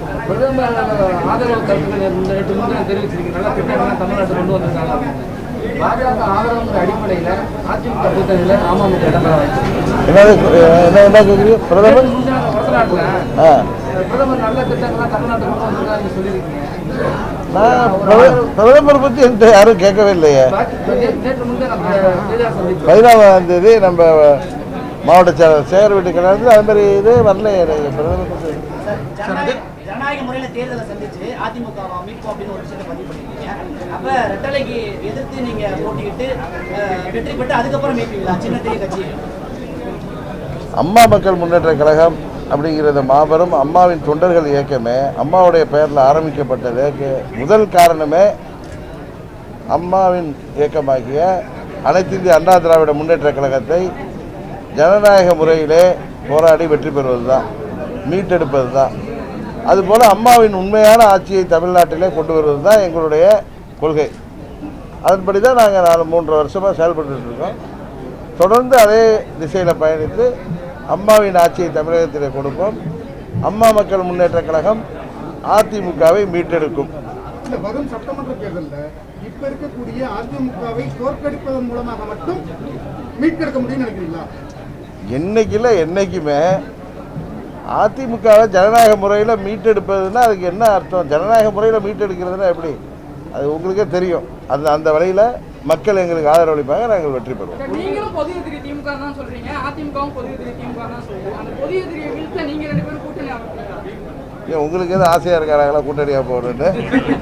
பிரதமர் ஆதரவு கருத்துக்கள் இந்த நேற்று முன்தினம் தெரிவிச்சிருக்கீங்க நல்ல திட்டங்கள்லாம் தமிழ்நாட்டில் கொண்டு வந்திருக்காங்க அப்படின்னு. பாஜக ஆதரவுங்கிற அடிப்படையில் அதிமுக கூட்டணியில் அமமுக இடம்பெற வாய்ப்பு என்னது என்ன என்ன கேட்குறீங்க பிரதமர் முன்தினம் வடநாட்டில் ஆ பிரதமர் நல்ல திட்டங்கள்லாம் தமிழ்நாட்டுக்கு கொண்டு வந்திருக்காங்கன்னு சொல்லியிருக்கீங்க நான் பிரத- பிரதமர் பற்றி என்கிட்ட யாரும் கேட்கவே இல்லையே பாக்கி- நே- நேற்று முன்தினம் செய்தியாளர் சந்திப்பு பதினாலாம் தேதி நம்ம மாவட்ட செயலர் சேகர் வீட்டு கல்யாணத்தில் அது மாதிரி இது வரல எனக்கு பிரதமர் பற்றி ஜனநாயக ஜனநாயக முறையில தேர்தலை சந்திச்சு அதிமுக மீட்போம் அப்படின்னு ஒரு விஷயத்தை பதிவு பண்ணிருக்கீங்க அப்ப ரெட்டலைக்கு எதிர்த்து நீங்க போட்டியிட்டு அஹ், வெற்றி பெற்று அதுக்கப்புறம் மீட்பீங்களா சின்ன பெரிய கட்சி அம்மா மக்கள் முன்னேற்ற கழகம் அப்படிங்கிறது மாபெரும் அம்மாவின் தொண்டர்கள் இயக்கமே அம்மாவுடைய பெயரில் ஆரம்பிக்கப்பட்டதுக்கு முதல் காரணமே அம்மாவின் இயக்கமாகிய அனைத்து இந்திய அண்ணா திராவிட முன்னேற்ற கழகத்தை ஜனநாயக முறையிலே போராடி வெற்றி பெறுவது தான் மீட்டெடுப்பது தான் அதுபோல் அம்மாவின் உண்மையான ஆட்சியை தமிழ்நாட்டிலே கொண்டு வருவது தான் எங்களுடைய கொள்கை அதன்படி தான் நாங்கள் நாலு மூன்று வருஷமாக செயல்பட்டு இருக்கோம் தொடர்ந்து அதே திசையில் பயணித்து அம்மாவின் ஆட்சியை தமிழகத்திலே கொடுப்போம் அம்மா மக்கள் முன்னேற்ற கழகம் அதிமுகவை மீட்டெடுக்கும் இந்த வரும் சட்டமன்ற தேர்தலில் இப்ப இருக்கக்கூடிய அதிமுகவை தோற்கடிப்பதன் மூலமாக மட்டும் மீட்டெடுக்க முடியும்னு நினைக்கிறீங்களா என்னைக்கில் என்னைக்குமே அதிமுகவை ஜனநாயக முறையில் மீட்டெடுப்பதுன்னா அதுக்கு என்ன அர்த்தம் ஜனநாயக முறையில் மீட்டெடுக்கிறதுனா எப்படி அது உங்களுக்கே தெரியும் அந்த அந்த வழியில் மக்கள் எங்களுக்கு ஆதரவு அளிப்பாங்க நாங்கள் வெற்றி பெறுவோம் நீங்களும் பொது எதிரி திமுக தான் சொல்றீங்க அதிமுகவும் பொது எதிரி திமுக தான் சொல்றீங்க அந்த பொது எதிரியை வீழ்த்த நீங்க ரெண்டு பேரும் கூட்டணி அமைப்பீங்களா ஏன் உங்களுக்கு எதுவும் ஆசையாக இருக்காங்களா கூட்டணியாக போகிறேன்னு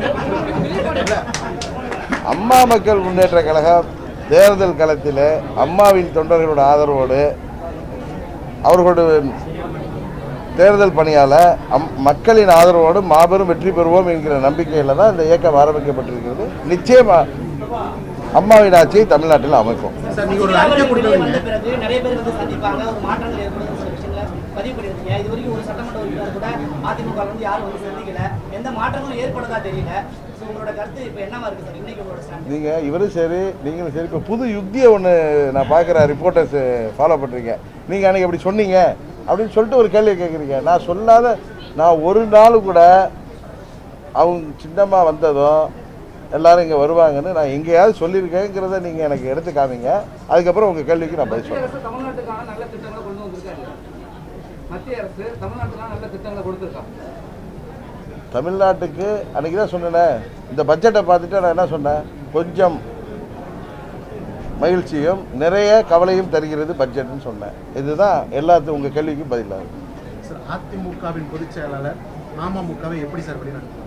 அம்மா மக்கள் முன்னேற்ற கழகம் தேர்தல் களத்தில் அம்மாவின் தொண்டர்களோட ஆதரவோடு அவர்களுடைய தேர்தல் பணியால் அம் மக்களின் ஆதரவோடு மாபெரும் வெற்றி பெறுவோம் என்கிற நம்பிக்கையில் தான் இந்த இயக்கம் ஆரம்பிக்கப்பட்டிருக்கிறது நிச்சயமாக அம்மாவின் ஆட்சியை தமிழ்நாட்டில் அமைப்போம் சார் நீங்க ஒரு அறிக்கை வெளியே கொடுக்குறீங்க வந்த பிறகு நிறைய பேர் வந்து சந்திப்பாங்க ஒரு மாற்றங்கள் ஏற்படும் சில விஷயங்களை பதிவு பண்ணியிருக்கீங்க இது வரைக்கும் ஒரு சட்டமன்ற உறுப்பினர் கூட அதிமுக ல இருந்து யாரும் வந்து சந்திக்கல எந்த மாற்றங்களும் ஏற்படுதா தெரியல So, உங்களோட கருத்து இப்ப என்னவா இருக்கு சார் இன்னைக்கு உங்களோட stand? நீங்கள் இவரும் சரி நீங்களும் சரி இப்போ புது யுக்தியை ஒன்று நான் பார்க்குற ரிப்போர்ட்டர்ஸ் ஃபாலோ பண்ணுறீங்க நீங்கள் அன்றைக்கி அப்படி சொன்னீங்க அப்படின்னு சொல்லிட்டு ஒரு கேள்வி கேட்குறீங்க நான் சொல்லாத நான் ஒரு நாள் கூட அவங்க சின்னமாக வந்ததும் எல்லாரும் இங்கே வருவாங்கன்னு நான் எங்கேயாவது சொல்லியிருக்கேங்கிறத நீங்கள் எனக்கு எடுத்து காமிங்க அதுக்கப்புறம் உங்கள் கேள்விக்கு நான் பதில் மத்திய சொல்கிறேன் அரசு தமிழ்நாட்டுக்கான நல்ல திட்டங்களை கொண்டு வந்திருக்காங்க மத்திய அரசு தமிழ்நாட்டுக்கான நல்ல திட்டங்களை கொடுத்துருக்காங்க தமிழ்நாட்டுக்கு அன்றைக்கி தான் சொன்னேனே இந்த பட்ஜெட்டை பார்த்துட்டு நான் என்ன சொன்னேன் கொஞ்சம் மகிழ்ச்சியும் நிறைய கவலையும் தருகிறது பட்ஜெட்னு சொன்னேன் இதுதான் எல்லாத்துக்கும் உங்கள் கேள்விக்கும் பதிலாகும் சார் அதிமுகவின் பொதுச் செயலாளர் அமமுகவை எப்படி சார் வழிநடத்துவாங்க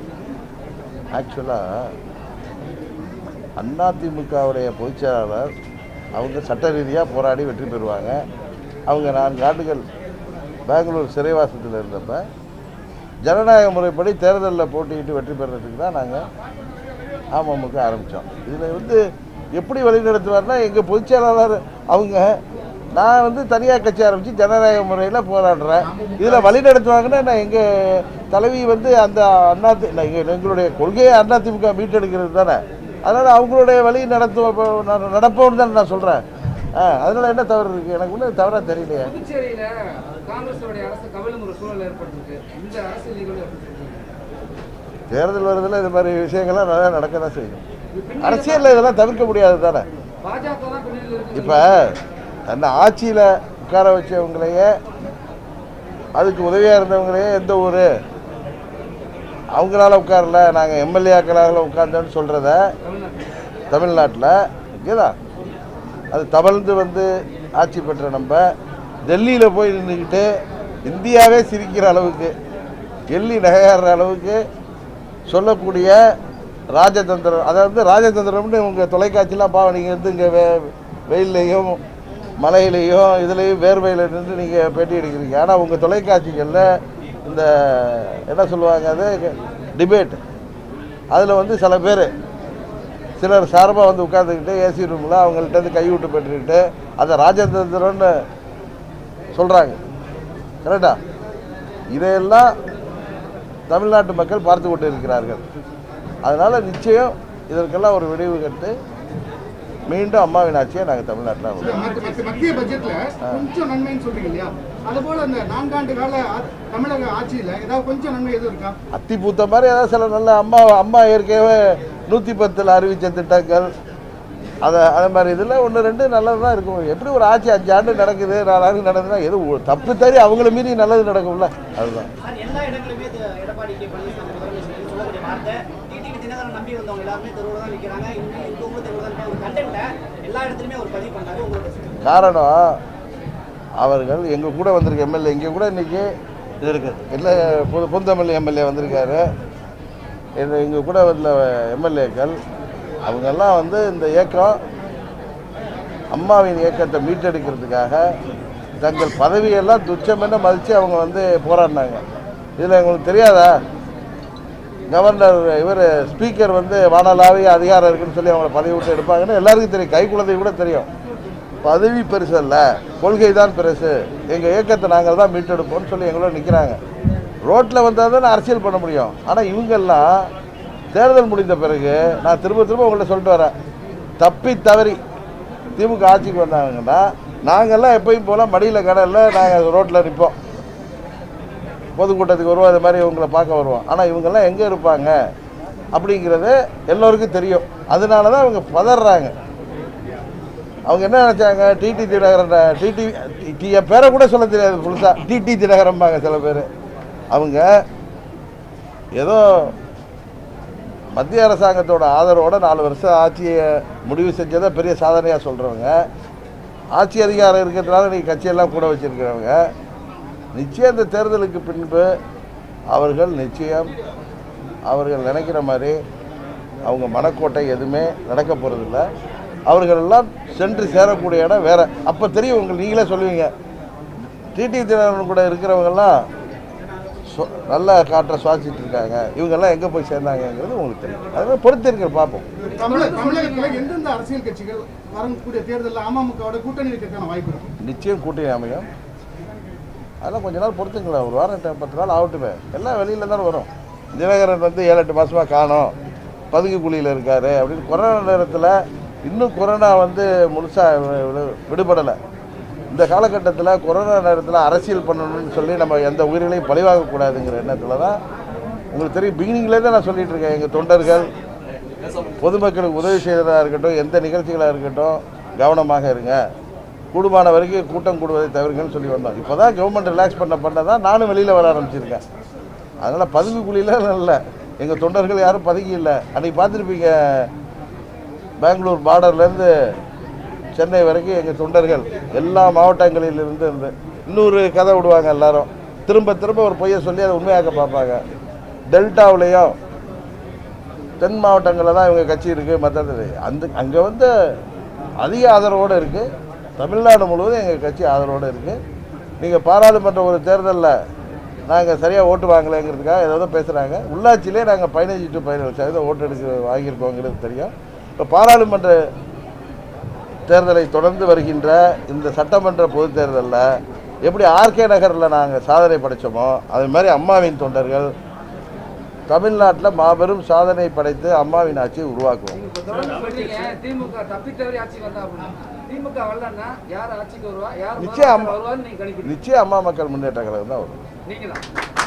ஆக்சுவலாக அதிமுகவுடைய பொதுச்செயலாளர் அவங்க சட்ட ரீதியாக போராடி வெற்றி பெறுவாங்க அவங்க நான்கு ஆண்டுகள் பெங்களூர் சிறைவாசத்தில் இருந்தப்ப ஜனநாயக முறைப்படி தேர்தலில் போட்டியிட்டு வெற்றி பெறுறதுக்கு தான் நாங்கள் அமமுக ஆரம்பித்தோம் இதில் வந்து எப்படி வழிநடத்துவார்னா எங்கள் பொதுச்செயலாளர் அவங்க நான் வந்து தனியார் கட்சி ஆரம்பித்து ஜனநாயக முறையில் போராடுறேன் இதில் வழி நடத்துவாங்கன்னா நான் எங்கள் தலைவி வந்து அந்த அண்ணா தி- நான் எங்க- எங்களுடைய கொள்கையை அதிமுக மீட்டெடுக்கிறது தானே அதனால் அவங்களுடைய வழி நடத்துவோம் நான் நடப்போம்னு தான் நான் சொல்கிறேன் ஆ அதனால் என்ன தவறு இருக்குது எனக்கு ஒன்றும் தவறாக தெரியலையே புதுச்சேரியில காங்கிரஸோடைய அரசு கவிழும் ஒரு சூழல் ஏற்பட்டிருக்கு இந்த அரசியல் நிகழ்வு எப்படி சொல்றீங்க? தேர்தல் வருதில் இது மாதிரி விஷயங்கள்லாம் நிறையா நடக்க தான் செய்யும் அரசியலில் இதெல்லாம் தவிர்க்க முடியாது தானே பாஜக தான் பின்னணியில் இருக்கு இப்போ தன்னை ஆட்சியில் உட்கார வச்சவங்களையே அதுக்கு உதவியாக இருந்தவங்களையே எந்த ஊர் அவங்களால உட்காரல நாங்கள் எம்எல்ஏக்களால் உட்கார்ந்தோன்னு சொல்கிறத தமிழ்நாட்டில் இங்கேதான் அது தவழ்ந்து வந்து ஆட்சி பெற்ற நம்ம டெல்லியில் போய் நின்றுக்கிட்டு இந்தியாவே சிரிக்கிற அளவுக்கு டெல்லி நகையாடுற அளவுக்கு சொல்லக்கூடிய ராஜதந்திரம் அதாவது ராஜதந்திரம்னு உங்கள் தொலைக்காட்சிலாம் பாவம் நீங்கள் வந்து இங்கே வெ வெயில்லையும் மலையிலையும் இதுலேயும் வேர்வையில் நின்று நீங்கள் பேட்டி எடுக்கிறீங்க ஆனால் உங்கள் தொலைக்காட்சிகளில் இந்த என்ன சொல்லுவாங்க அது டிபேட் அதில் வந்து சில பேர் சிலர் சார்பாக வந்து உட்காந்துக்கிட்டு ஏசி ரூமில் அவங்கள்ட்ட இருந்து கை விட்டு பெற்றுக்கிட்டு அதை ராஜதந்திரம்னு சொல்கிறாங்க கரெக்டா இதையெல்லாம் தமிழ்நாட்டு மக்கள் பார்த்து கொண்டு இருக்கிறார்கள் அதனால் நிச்சயம் இதற்கெல்லாம் ஒரு விடிவு கட்டு மீண்டும் அம்மாவின் ஆட்சியை நாங்கள் தமிழ்நாட்டில் மத்திய- மத்திய- மத்திய பட்ஜெட்ல கொஞ்சம் நன்மைன்னு சொல்றீங்க இல்லையா அதுபோல இந்த நான்காண்டு கால ஆ- தமிழக ஆட்சியில ஏதாவது கொஞ்சம் நன்மை எதுவும் இருக்கா அத்தி பூத்த மாதிரி ஏதாவது சில நல்ல அம்மா அம்மா ஏற்கனவே நூற்றி பத்தில் அறிவித்த திட்டங்கள் அதை அது மாதிரி இதில் ஒன்று ரெண்டு நல்லது தான் இருக்கும் எப்படி ஒரு ஆட்சி அஞ்சு ஆண்டு நடக்குது நாலு ஆண்டு நடக்குதுன்னா எது ஒரு தப்பு தறி அவங்கள மீறி நல்லது நடக்கும்ல அதுதான் சார் எல்லா இடங்களுமே திரு எடப்பாடி கே பழனிசாமி முதலமைச்சர் சொல்லக்கூடிய வார்த்தை டிடிவி தினகரன் நம்பி வந்தவங்க எல்லாருமே தெருவில் தான் நிற்கிறாங்க இன்னும் இந்த ஊர் தெருவில் தான் இருக்காங்க. ஒரு கண்டென்ட்டை எல்லா இடத்துலையுமே அவர் பதிவு பண்ணாரு உங்களோட காரணம் அவர்கள் எங்கள் கூட வந்திருக்க எம்எல்ஏ இங்கே கூட இன்றைக்கி இது இருக்கு இல்லை பொது பொந்தமிழ் எம்எல்ஏ வந்திருக்காரு இது எங்கள் கூட வந்த எம்எல்ஏக்கள் அவங்கெல்லாம் வந்து இந்த இயக்கம் அம்மாவின் இயக்கத்தை மீட்டெடுக்கிறதுக்காக தங்கள் பதவியெல்லாம் துச்சமென மதித்து அவங்க வந்து போராடினாங்க இதில் உங்களுக்கு தெரியாதா கவர்னர் இவர் ஸ்பீக்கர் வந்து வானலாவிய அதிகாரம் இருக்குன்னு சொல்லி அவங்கள பதவி விட்டு எடுப்பாங்கன்னு எல்லாருக்கும் தெரியும் கை குழந்தை கூட தெரியும் பதவி பெருசு அல்ல கொள்கை தான் பெருசு எங்கள் இயக்கத்தை நாங்கள் தான் மீட்டெடுப்போம்னு சொல்லி எங்களோட நிற்கிறாங்க ரோட்டில் வந்தால் தான் அரசியல் பண்ண முடியும் ஆனால் இவங்கெல்லாம் தேர்தல் முடிந்த பிறகு நான் திரும்ப திரும்ப உங்கள்ட்ட சொல்லிட்டு வரேன் தப்பி தவறி திமுக ஆட்சிக்கு வந்தாங்கன்னா நாங்கள்லாம் எப்பயும் போல் மடியில் கடலில் நாங்கள் ரோட்டில் நிற்போம் பொதுக்கூட்டத்துக்கு வருவோம் அது மாதிரி இவங்களை பார்க்க வருவோம் ஆனால் இவங்கெல்லாம் எங்கே இருப்பாங்க அப்படிங்கிறது எல்லோருக்கும் தெரியும் அதனால தான் இவங்க பதறாங்க அவங்க என்ன நினச்சாங்க டிடி தினகரன் டிடி டி என் பேரை கூட சொல்ல தெரியாது புதுசாக டிடி தினகரம்பாங்க சில பேர் அவங்க ஏதோ மத்திய அரசாங்கத்தோட ஆதரவோட நாலு வருஷம் ஆட்சியை முடிவு செஞ்சதை பெரிய சாதனையாக சொல்கிறவங்க ஆட்சி அதிகாரம் இருக்கிறதுனால நீங்கள் கட்சியெல்லாம் கூட வச்சுருக்கிறவங்க நிச்சயம் இந்த தேர்தலுக்கு பின்பு அவர்கள் நிச்சயம் அவர்கள் நினைக்கிற மாதிரி அவங்க மனக்கோட்டை எதுவுமே நடக்க போகிறதில்ல அவர்கள் எல்லாம் சென்று சேரக்கூடிய இடம் வேற அப்போ தெரியும் உங்களுக்கு நீங்களே சொல்லுவீங்க டிடி தினகரன் கூட இருக்கிறவங்கெல்லாம் சொ- நல்ல காற்றை சுவாசிச்சுட்டு இருக்காங்க இவங்கெல்லாம் எங்கே போய் சேர்ந்தாங்கங்கிறது உங்களுக்கு தெரியும் அதனால் பொறுத்திருக்கிற பார்ப்போம் தமிழக தமிழகத்துல எந்தெந்த அரசியல் கட்சிகள் வரக்கூடிய தேர்தலில் அமமுகவோட கூட்டணி வைக்கிறதுக்கான வாய்ப்பு இருக்கு நிச்சயம் கூட்டணி அமையும் அதெல்லாம் கொஞ்ச நாள் பொறுத்துங்களேன் ஒரு வாரம் ட- பத்து நாள் ஆகட்டுமே எல்லாம் வெளியில் தானே வரும் தினகரன் வந்து ஏழு எட்டு மாதமாக காணோம் பதுங்கு குழியில் இருக்கார் அப்படின்னு கொரோனா நேரத்தில் இன்னும் கொரோனா வந்து முழுசாக விடுபடலை இந்த காலகட்டத்தில் கொரோனா நேரத்தில் அரசியல் பண்ணணும்னு சொல்லி நம்ம எந்த உயிர்களையும் பழிவாகக்கூடாதுங்கிற எண்ணத்தில் தான் உங்களுக்கு தெரியும் பிகினிங்லேயே தான் நான் சொல்லிட்டு இருக்கேன் எங்கள் தொண்டர்கள் பொதுமக்களுக்கு உதவி செய்கிறதா இருக்கட்டும் எந்த நிகழ்ச்சிகளாக இருக்கட்டும் கவனமாக இருங்க கூடுமான வரைக்கும் கூட்டம் கூடுவதை தவிர்க்கன்னு சொல்லி வந்தோம் இப்போ தான் கவர்மெண்ட் ரிலாக்ஸ் பண்ண பண்ண தான் நானும் வெளியில் வர ஆரம்பிச்சிருக்கேன் அதனால் பதுங்கு குழியில் இல்லை எங்கள் தொண்டர்கள் யாரும் பதுங்கி இல்லை அன்றைக்கி பார்த்துருப்பீங்க பெங்களூர் பார்டர்லேருந்து சென்னை வரைக்கும் எங்கள் தொண்டர்கள் எல்லா மாவட்டங்களிலிருந்து இருந்து இன்னொரு கதை விடுவாங்க எல்லாரும் திரும்ப திரும்ப ஒரு பொய்யை சொல்லி அதை உண்மையாக்க பார்ப்பாங்க டெல்டாவிலையும் தென் மாவட்டங்களில் தான் இவங்க கட்சி இருக்குது மற்றது அந்த அங்கே வந்து அதிக ஆதரவோடு இருக்குது தமிழ்நாடு முழுவதும் எங்கள் கட்சி ஆதரவோடு இருக்குது நீங்கள் பாராளுமன்ற ஒரு தேர்தலில் நாங்கள் சரியாக ஓட்டு வாங்கலைங்கிறதுக்காக ஏதோ பேசுகிறாங்க உள்ளாட்சியிலே நாங்கள் பதினஞ்சு டு பதினேழு சதவீதம் ஓட்டு எடுக்க வாங்கியிருக்கோங்கிறது தெரியும் இப்போ பாராளுமன்ற தேர்தலை தொடர்ந்து வருகின்ற இந்த சட்டமன்ற பொதுத் தேர்தலில் எப்படி ஆர்கே நகரில் நாங்கள் சாதனை படைச்சோமோ அது மாதிரி அம்மாவின் தொண்டர்கள் தமிழ்நாட்டில் மாபெரும் சாதனை படைத்து அம்மாவின் ஆட்சியை உருவாக்குவோம் நீங்க இப்ப தொடர்ந்து சொல்றீங்க திமுக தப்பி தவறி ஆட்சிக்கு வந்தா அப்படின்னு திமுக வரலன்னா யார் ஆட்சிக்கு வருவா யார் நிச்சயம் முதலமைச்சர் வருவான்னு நீங்க கணிக்கிறீங்க நிச்சயம் அம்மா மக்கள் முன்னேற்ற கழகம் தான் வரும் நீங்க தான்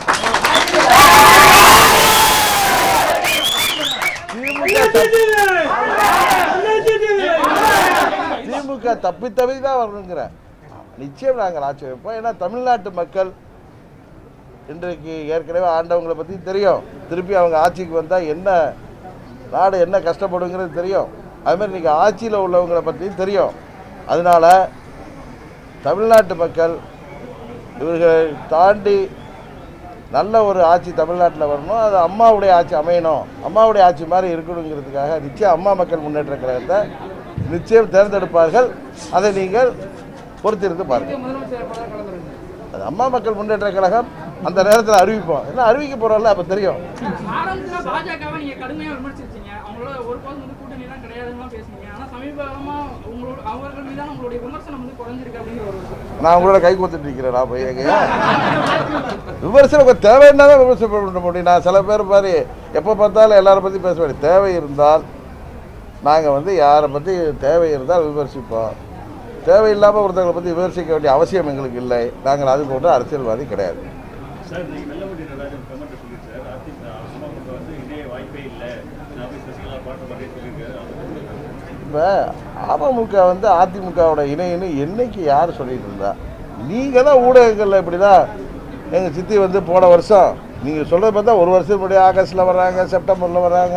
திமுக தப்பி தவறி தான் வரணுங்கிற நிச்சயம் நாங்கள் ஆட்சி வைப்போம் ஏன்னா தமிழ்நாட்டு மக்கள் இன்றைக்கு ஏற்கனவே ஆண்டவங்களை பற்றி தெரியும் திருப்பி அவங்க ஆட்சிக்கு வந்தால் என்ன நாடு என்ன கஷ்டப்படுங்கிறது தெரியும் அது மாதிரி இன்றைக்கி ஆட்சியில் உள்ளவங்களை பற்றியும் தெரியும் அதனால் தமிழ்நாட்டு மக்கள் இவர்களை தாண்டி நல்ல ஒரு ஆட்சி தமிழ்நாட்டில் வரணும் அது அம்மாவுடைய ஆட்சி அமையணும் அம்மாவுடைய ஆட்சி மாதிரி இருக்கணுங்கிறதுக்காக நிச்சயம் அம்மா மக்கள் முன்னேற்ற கழகத்தை நிச்சயம் தேர்ந்தெடுப்பார்கள் அதை நீங்கள் பொறுத்திருந்து பாருங்கள் முதலமைச்சர் எப்பதான் கலந்துருங்க அது அம்மா மக்கள் முன்னேற்ற கழகம் அந்த நேரத்தில் அறிவிப்போம் என்ன அறிவிக்க போகிறோம்ல அப்போ தெரியும் ஆரம்பத்துல பாஜகவை நீங்க கடுமையா விமர்சிச்சீங்க அவங்களோட ஒரு போது வந்து கூட்டணி எல்லாம் கிடையாதுன்னு பேசுனீங்க ஆனா சமீபமா உங்களோட அவர்கள் மீதான உங்களுடைய விமர்சனம் வந்து குறைஞ்சிருக்கு அப்படிங்கிற ஒரு விஷயம். நான் உங்களோட கை கொடுத்துட்டு இருக்கிறேன் நான் போய் எங்க விமர்சனம் உங்க தேவைன்னா தான் விமர்சனம் பண்ண முடியும் நான் சில பேர் பாரு எப்போ பார்த்தாலும் எல்லாரை பற்றி பேச வேண்டிய தேவை இருந்தால் நாங்கள் வந்து யாரை பற்றி தேவை இருந்தால் விமர்சிப்போம் தேவையில்லாமல் ஒருத்தங்களை பற்றி விமர்சிக்க வேண்டிய அவசியம் எங்களுக்கு இல்லை நாங்கள் அது போன்ற அரசியல்வாதி கிடையாது சார் நீங்க வெள்ளவண்டி நடராஜன் கமெண்ட் சொல்லிட்டு சார் அதிமுக அம்மாவுக்கு வந்து இணைய வாய்ப்பே இல்லை நான் போய் சசிகலா பாட்டு மாதிரி சொல்லியிருக்காரு இப்போ அமமுக வந்து அதிமுகவோட இணைன்னு என்னைக்கு யார் சொல்லிட்டு இருந்தா நீங்கள் தான் ஊடகங்களில் இப்படி தான் எங்கள் சித்தி வந்து போன வருஷம் நீங்கள் சொல்கிறத பார்த்தா ஒரு வருஷம் முன்னாடி ஆகஸ்ட்டில் வர்றாங்க செப்டம்பரில் வர்றாங்க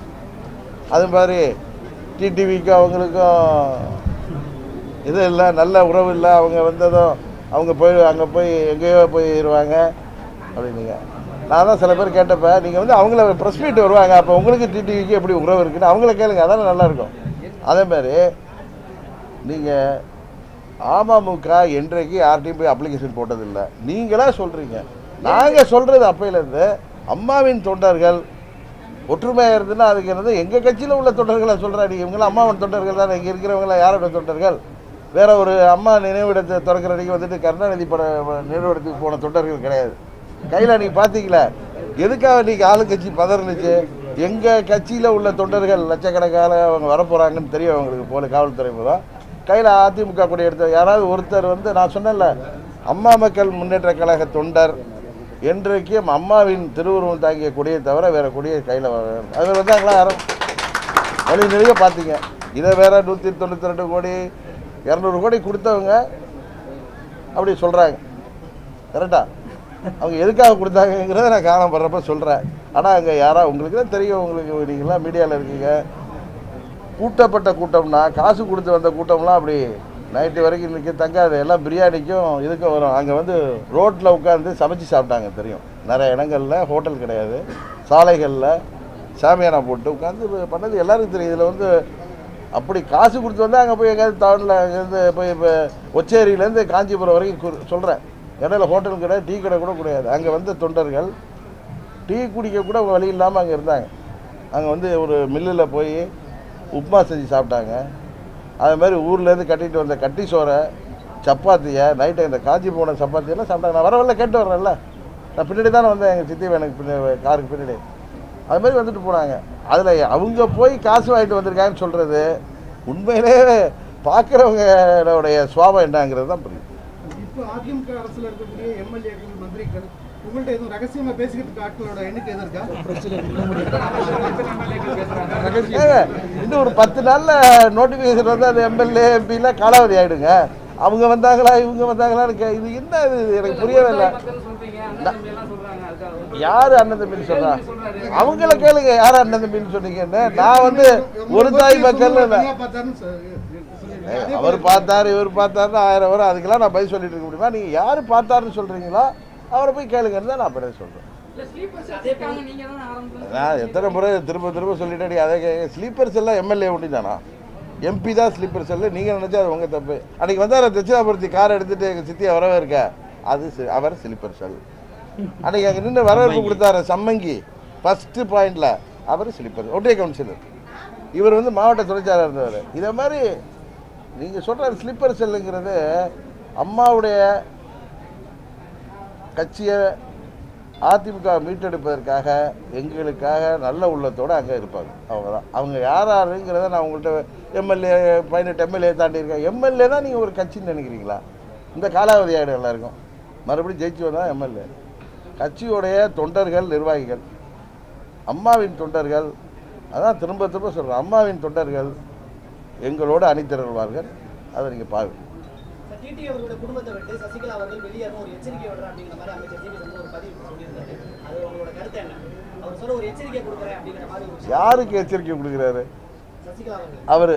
அது மாதிரி டிடிவிக்கு அவங்களுக்கும் இது இல்லை நல்ல உறவு இல்லை அவங்க வந்ததும் அவங்க போய் அங்கே போய் எங்கேயோ போயிடுவாங்க அப்படின்னீங்க நான் தான் சில பேர் கேட்டப்ப நீங்கள் வந்து அவங்கள ப்ரெஸ் மீட் வருவாங்க அப்போ உங்களுக்கு டிடிவிக்கு எப்படி உறவு இருக்குன்னு அவங்கள கேளுங்க அதானே நல்லாயிருக்கும் அதே மாதிரி நீங்கள் அமமுக என்றைக்கு யார்கிட்டையும் போய் அப்ளிகேஷன் போட்டதில்லை நீங்களா சொல்கிறீங்க நாங்கள் சொல்கிறது அப்பையிலேருந்து அம்மாவின் தொண்டர்கள் ஒற்றுமையாக இருந்துன்னா அதுக்கு என்னது எங்கள் கட்சியில் உள்ள தொண்டர்களை சொல்கிறா நீ இவங்களாம் அம்மாவின் தொண்டர்கள் தான் இங்கே இருக்கிறவங்களாம் யாரோட தொண்டர்கள் வேற ஒரு அம்மா நினைவிடத்தை திறக்கிற அன்னைக்கு வந்துட்டு கருணாநிதி பட நினைவிடத்துக்கு போன தொண்டர்கள் கிடையாது கையில் நீங்கள் பார்த்தீங்களா எதுக்காக இன்னைக்கு ஆளுங்கட்சி பதறுனுச்சு எங்கள் கட்சியில் உள்ள தொண்டர்கள் லட்சக்கணக்கான அவங்க வரப்போகிறாங்கன்னு தெரியும் அவங்களுக்கு போல காவல்துறை மூலம் கையில் அதிமுக கொடி எடுத்த யாராவது ஒருத்தர் வந்து நான் சொன்னேன்ல அம்மா மக்கள் முன்னேற்ற கழக தொண்டர் என்றைக்கும் அம்மாவின் திருவுருவம் தாங்கிய கொடியை தவிர வேற கொடியை கையில் அது வந்தாங்களா யாரும் வழி நிறைய பார்த்தீங்க இதை வேற நூற்றி தொண்ணூற்றி ரெண்டு கோடி இரநூறு கோடி கொடுத்தவங்க அப்படி சொல்கிறாங்க கரெக்டா அவங்க எதுக்காக கொடுத்தாங்கங்கிறத நான் காணப்படுறப்ப சொல்கிறேன் ஆனால் அங்கே யாரா உங்களுக்கு தான் தெரியும் உங்களுக்கு நீங்களாம் மீடியாவில் இருக்கீங்க கூட்டப்பட்ட கூட்டம்னா காசு கொடுத்து வந்த கூட்டம்லாம் அப்படி நைட்டு வரைக்கும் நிற்க தங்காது எல்லாம் பிரியாணிக்கும் இதுக்கும் வரும் அங்கே வந்து ரோட்டில் உட்காந்து சமைச்சு சாப்பிட்டாங்க தெரியும் நிறைய இடங்களில் ஹோட்டல் கிடையாது சாலைகளில் சாமியானா போட்டு உட்காந்து பண்ணது எல்லாருக்கும் தெரியும் இதில் வந்து அப்படி காசு கொடுத்து வந்தால் அங்கே போய் எங்கேயாவது டவுனில் அங்கேருந்து போய் இப்போ ஒச்சேரியிலேருந்து காஞ்சிபுரம் வரைக்கும் சொல்கிறேன் இடையில ஹோட்டல் கிடையாது டீ கடை கூட கிடையாது அங்கே வந்த தொண்டர்கள் டீ குடிக்க கூட வழி இல்லாமல் அங்கே இருந்தாங்க அங்கே வந்து ஒரு மில்லில் போய் உப்புமா செஞ்சு சாப்பிட்டாங்க அது மாதிரி ஊர்லேருந்து கட்டிட்டு வந்த கட்டி சோறை சப்பாத்தியை நைட்டு இந்த காஞ்சி போன சப்பாத்தியெல்லாம் சாப்பிட்டாங்க நான் வரவில்ல கேட்டு வர்றேன்ல நான் பின்னாடி தானே வந்தேன் எங்கள் சித்தி எனக்கு பின்னாடி காருக்கு பின்னாடி அது மாதிரி வந்துட்டு போனாங்க அதில் அவங்க போய் காசு வாங்கிட்டு வந்திருக்காங்கன்னு சொல்கிறது உண்மையிலே பார்க்குறவங்களுடைய சுவாபம் என்னங்கிறது தான் புரியுது இப்போ அதிமுக அரசுல இருக்கக்கூடிய எம்எல்ஏக்கள் மந்திரிகள் உங்கள்ட்ட எதுவும் ரகசியமா பேசிக்கிறதுக்கு ஆட்களோட எண்ணிக்கை எதுவும் இருக்கா ஏங்க, இன்னும் ஒரு பத்து நாள்ல நோட்டிஃபிகேஷன் வந்து அந்த எம்எல்ஏ எம்பிலாம் காலாவதி ஆயிடுங்க அவங்க வந்தாங்களா இவங்க வந்தாங்களான்னு கே- இது என்ன இது எனக்கு புரியவே இல்லை மக்கள் சொல்றீங்க அண்ணன் தம்பி எல்லாம் சொல்றாங்க அதுக்காக யாரு அண்ணன் தம்பின்னு சொல்றா அவங்கள கேளுங்க யார் அண்ணன் தம்பின்னு சொன்னீங்கன்னு நான் வந்து ஒரு தாய் மக்கள் தனியா பார்த்தாருன்னு சொ- சொல்லியிருக்கீங்க. அதே அவர் பார்த்தாரு இவர் பார்த்தாருன்னு ஆயிரம் வரும் அதுக்கெல்லாம் நான் பதில் சொல்லிட்டு இருக்க முடியுமா நீங்க யாரு பார்த்தாருன்னு சொல்றீங்களா அவரை போய் கேளுங்கன்னு தான் நான் அப்படி சொல்றேன் இல்ல ஸ்லீப்பர்ஸ் வச்சிருக்காங்க நீங்க தான் ஆரம்பத்துல நான் எத்தனை முறை திரும்ப திரும்ப சொல்லிட்டேன் அதை ஸ்லீப்பர்ஸ் எல்லாம் எம்எல்ஏ ஒண்டி தானா எம்பி தான் ஸ்லீப்பர் செல்லு நீங்கள் நினச்சா அது உங்கள் தப்பு அன்றைக்கி வந்தார் தட்சிணாபுரத்தி கார் எடுத்துகிட்டு எங்கள் சித்தியை வரவே இருக்க அது சி- அவர் ஸ்லீப்பர் செல் அன்றைக்கி அங்கே நின்று வரவேற்பு கொடுத்தாரு சம்மங்கி ஃபஸ்ட்டு பாயிண்டில் அவர் ஸ்லீப்பர் ஒட்டிய கவுன்சிலர் இவர் வந்து மாவட்ட துணைச்சாளர் இருந்தவர் இதை மாதிரி நீங்கள் சொல்கிற ஸ்லீப்பர் செல்லுங்கிறது அம்மாவுடைய கட்சியை அதிமுக மீட்டெடுப்பதற்காக எங்களுக்காக நல்ல உள்ளத்தோடு அங்கே இருப்பாங்க அவங்க தான் அவங்க யார் யாருங்கிறத நான் உங்கள்கிட்ட எம்எல்ஏ பதினெட்டு எம்எல்ஏ தாண்டி இருக்கேன் எம்எல்ஏ தான் நீங்கள் ஒரு கட்சின்னு நினைக்கிறீங்களா இந்த காலாவதி ஆகிடும் எல்லாருக்கும் மறுபடியும் ஜெயிச்சு வந்தால் எம்எல்ஏ கட்சியுடைய தொண்டர்கள் நிர்வாகிகள் அம்மாவின் தொண்டர்கள் அதான் திரும்ப திரும்ப சொல்கிறேன் அம்மாவின் தொண்டர்கள் எங்களோடு அணிதிரள்வார்கள் அதை நீங்கள் பாருங்கள் டிடி அவர்களோட குடும்பத்தை விட்டு சசிகலா அவர்கள் வெளியேறும் ஒரு எச்சரிக்கை விடுறேன் அப்படிங்கிற மாதிரி அமைச்சர் ஜிபி சம்பத் ஒரு பதிவு சொல்லியிருந்தாரு அது உங்களோட கருத்து என்ன அவர் சொல்ல ஒரு எச்சரிக்கை கொடுக்குறேன் அப்படிங்கிற மாதிரி ஒரு விஷயம். யாருக்கு எச்சரிக்கை கொடுக்குறாரு சசிகலா அவர்கள் அவர்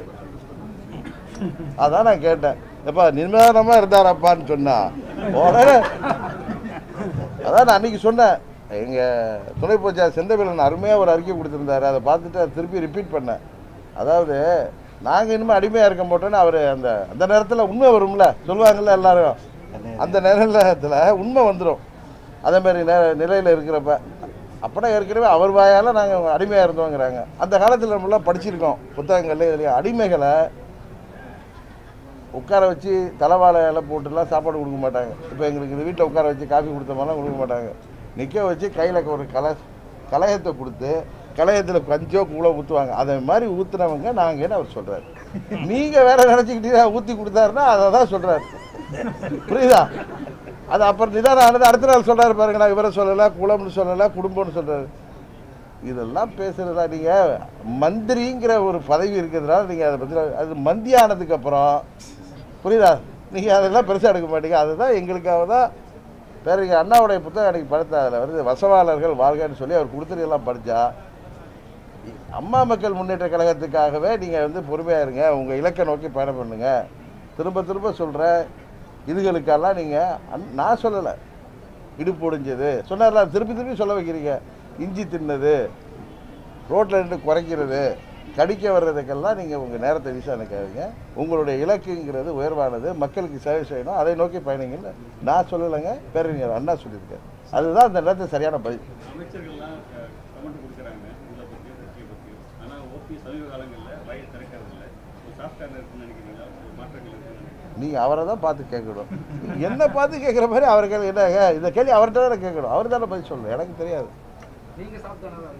அதான் நான் கேட்டேன் எப்பா நிர்மாணமாக இருந்தாரப்பான்னு சொன்னா உடனே அதான் நான் அன்னைக்கு சொன்னேன் எங்கள் துணை போச்சா செந்தமிழன் அருமையாக ஒரு அறிக்கை கொடுத்துருந்தாரு அதை பார்த்துட்டு அதை திருப்பி ரிப்பீட் பண்ணேன் அதாவது நாங்கள் இனிமேல் அடிமையாக இருக்க மாட்டோன்னு அவர் அந்த அந்த நேரத்தில் உண்மை வரும்ல சொல்லுவாங்கல்ல எல்லாரும் அந்த நேரத்தில் உண்மை வந்துடும் அதே மாதிரி நே நிலையில் இருக்கிறப்ப அப்பனா ஏற்கனவே அவர் வாயால் நாங்கள் அடிமையாக இருந்தோங்கிறாங்க அந்த காலத்தில் நம்மளாம் படிச்சிருக்கோம் புத்தகங்கள்ல இதுலையும் அடிமைகளை உட்கார வச்சு தலைவாழை இலை போட்டுலாம் சாப்பாடு கொடுக்க மாட்டாங்க இப்போ எங்களுக்கு இந்த வீட்டில் உட்கார வச்சு காஃபி கொடுத்த மாதிரிலாம் கொடுக்க மாட்டாங்க நிற்க வச்சு கையில் ஒரு கல கலயத்தை கொடுத்து கலையத்தில் கஞ்சோ கூழோ ஊற்றுவாங்க அதை மாதிரி ஊற்றுனவங்க நாங்கன்னு அவர் சொல்கிறார் நீங்கள் வேற நினச்சிக்கிட்டீங்க ஊற்றி கொடுத்தாருன்னா அதை தான் சொல்கிறார் புரியுதா அது அப்புறம் நிதானம் ஆனது அடுத்த நாள் சொல்கிறாரு பாருங்க நான் இவரை சொல்லலை குளம்னு சொல்லலை குடும்பம்னு சொல்கிறாரு இதெல்லாம் பேசுகிறதா நீங்கள் மந்திரிங்கிற ஒரு பதவி இருக்கிறதுனால நீங்கள் அதை பற்றி அது மந்திரி ஆனதுக்கு அப்புறம் புரியுதா நீங்கள் அதெல்லாம் பெருசாக எடுக்க மாட்டீங்க அதுதான் எங்களுக்காக தான் பேருங்க அண்ணாவுடைய புத்தகம் எனக்கு படித்த அதில் வருது வசவாளர்கள் வாழ்கன்னு சொல்லி அவர் கொடுத்துருக்கெல்லாம் படித்தா அம்மா மக்கள் முன்னேற்ற கழகத்துக்காகவே நீங்கள் வந்து பொறுமையாக இருங்க உங்கள் இலக்கை நோக்கி பயணம் பண்ணுங்க திரும்ப திரும்ப சொல்கிறேன் இதுகளுக்கெல்லாம் நீங்கள் நான் சொல்லலை இடுப்பு ஒடிஞ்சது சொன்னார்ல திருப்பி திருப்பி சொல்ல வைக்கிறீங்க இஞ்சி தின்னது ரோட்டில் நின்று குறைக்கிறது கடிக்க வர்றதுக்கெல்லாம் நீங்கள் உங்கள் நேரத்தை வீச நினைக்காதீங்க உங்களுடைய இலக்குங்கிறது உயர்வானது மக்களுக்கு சேவை செய்யணும் அதை நோக்கி பயணிங்கன்னு நான் சொல்லலைங்க பேரறிஞர் அண்ணா சொல்லியிருக்காரு அதுதான் அந்த நேரத்தில் சரியான பதில் அமைச்சர்கள்லாம் கமெண்ட் கொடுக்குறாங்க இதை பற்றி பற்றி பற்றி ஆனால் ஓபி சமீப காலங்களில் வயது திறக்கிறது இல்லை ஒரு சாஃப்ட்வேர் இருக்குன்னு நினைக்கிறீங்களா ஒரு மாற்றங்கள் இருக்குன்னு நினைக்கிறீங்களா நீங்கள் அவரை தான் பார்த்து கேட்கணும் என்ன பார்த்து கேட்குற மாதிரி அவர் கேள்வி என்னங்க இந்த கேள்வி அவர்கிட்ட தானே கேட்கணும் அவர் தானே பதில் சொல்லணும் எனக்கு தெரியாது நீங்க சாப்பிட்டானதா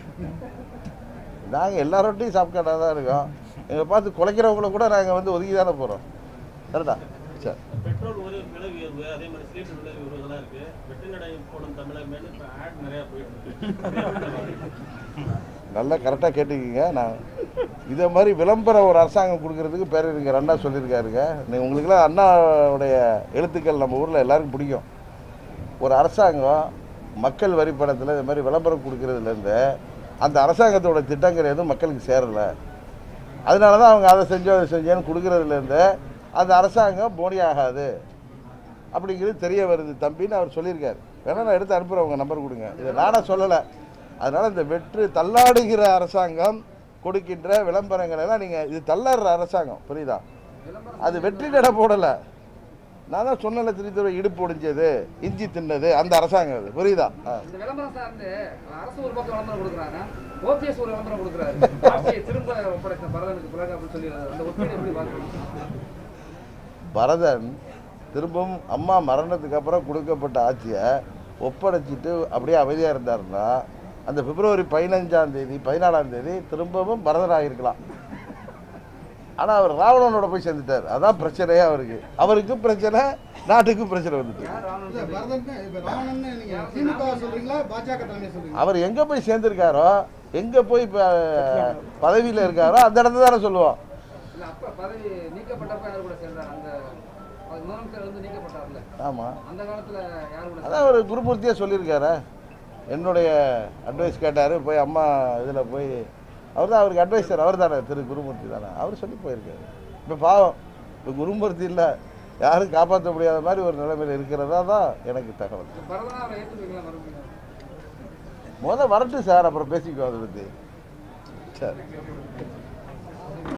நாங்கள் எல்லாரோட்டையும் சாப்பிட்டாக தான் இருக்கோம் எங்களை பார்த்து குலைக்கிறவங்கள கூட நாங்கள் வந்து ஒதுக்கி தானே போகிறோம் கரெக்டா சரி பெட்ரோல் ஒரு விலை உயர்வு அதே மாதிரி சிலிண்டர் விலை உயர்வு இதெல்லாம் இருக்கு வெற்றி நடை போடும் தமிழக மேல இப்போ ஆட் நிறைய போயிட்டு இருக்கு நல்லா கரெக்டாக கேட்டுக்கிங்க நான் இதை மாதிரி விளம்பரம் ஒரு அரசாங்கம் கொடுக்கறதுக்கு பேரறிஞர் அண்ணா சொல்லியிருக்காருங்க நீ உங்களுக்குலாம் அண்ணாவுடைய எழுத்துக்கள் நம்ம ஊரில் எல்லாருக்கும் பிடிக்கும் ஒரு அரசாங்கம் மக்கள் வரி பணத்தில் இது மாதிரி விளம்பரம் கொடுக்கறதுலேருந்து அந்த அரசாங்கத்தோட திட்டங்கள் எதுவும் மக்களுக்கு சேரலை அதனால தான் அவங்க அதை செஞ்சோம் அதை செஞ்சேன்னு கொடுக்கறதுலேருந்து அந்த அரசாங்கம் போனி ஆகாது அப்படிங்கிறது தெரிய வருது தம்பின்னு அவர் சொல்லியிருக்காரு வேணா நான் எடுத்து அனுப்புகிறேன் உங்கள் நம்பர் கொடுங்க இதை நானே சொல்லலை அதனால் இந்த வெற்று தள்ளாடுகிற அரசாங்கம் கொடுக்கின்ற விளம்பரங்கள் எல்லாம் நீங்கள் இது தள்ளாடுற அரசாங்கம் புரியுதா அது வெற்றி நட போடலை நான் தான் சொன்னல திருத்தூர இடுப்பு ஒடிஞ்சது இஞ்சி தின்னது அந்த அரசாங்கம் அது புரியுதா ஆ இந்த விளம்பரம் சார்ந்து அரசு ஒரு பக்கம் விளம்பரம் கொடுக்குறாங்க ஓபிஎஸ் ஒரு விளம்பரம் கொடுக்குறாரு ஆட்சியை திரும்ப ஒப்படைத்த பரதனுக்கு பிறகு அப்படின்னு சொல்லி அந்த ஒப்பீடு எப்படி பார்க்கணும் பரதன் திரும்பவும் அம்மா மரணத்துக்கு அப்புறம் கொடுக்கப்பட்ட ஆட்சியை ஒப்படைச்சிட்டு அப்படியே அமைதியாக இருந்தாருன்னா அந்த பிப்ரவரி பதினஞ்சாம் தேதி பதினாலாம் தேதி திரும்பவும் பரதன் ஆகியிருக்கலாம் ஆனால் அவர் ராவணனோட போய் சேர்ந்துட்டார் அதான் பிரச்சனையே அவருக்கு அவருக்கும் பிரச்சனை நாட்டுக்கும் பிரச்சனை வந்துட்டு யார் ராவணன் இல்ல, பரதன் இப்ப ராவணன் நீங்க திமுக சொல்றீங்களா பாஜக தலைமை சொல்றீங்களா அவர் எங்கே போய் சேர்ந்துருக்காரோ எங்கே போய் இப்போ பதவியில் இருக்காரோ அந்த இடத்த தானே சொல்லுவோம் இல்ல அப்ப பதவி நீக்கப்பட்டப்ப யார் கூட சேர்ந்தார் அந்த அது முதலமைச்சர் வந்து நீக்கப்பட்டார்ல ஆமாம் அந்த காலத்துல யார் கூட அதான் அவர் குருமூர்த்தியாக சொல்லியிருக்காரு என்னுடைய அட்வைஸ் கேட்டார் போய் அம்மா இதில் போய் அவர் தான் அவருக்கு அட்வைசர் அவர் தானே திரு குருமூர்த்தி தானே அவர் சொல்லி போயிருக்காரு இப்போ பாவம் இப்போ குருமூர்த்தி இல்லை யாரும் காப்பாற்ற முடியாத மாதிரி ஒரு நிலைமையில் இருக்கிறதா தான் எனக்கு தகவல் பரதனா அவரை ஏற்றுப்பீங்களா மறுபடியும் முத வரட்டும் சார் அப்புறம் பேசிக்குவோம் அதை பற்றி சரி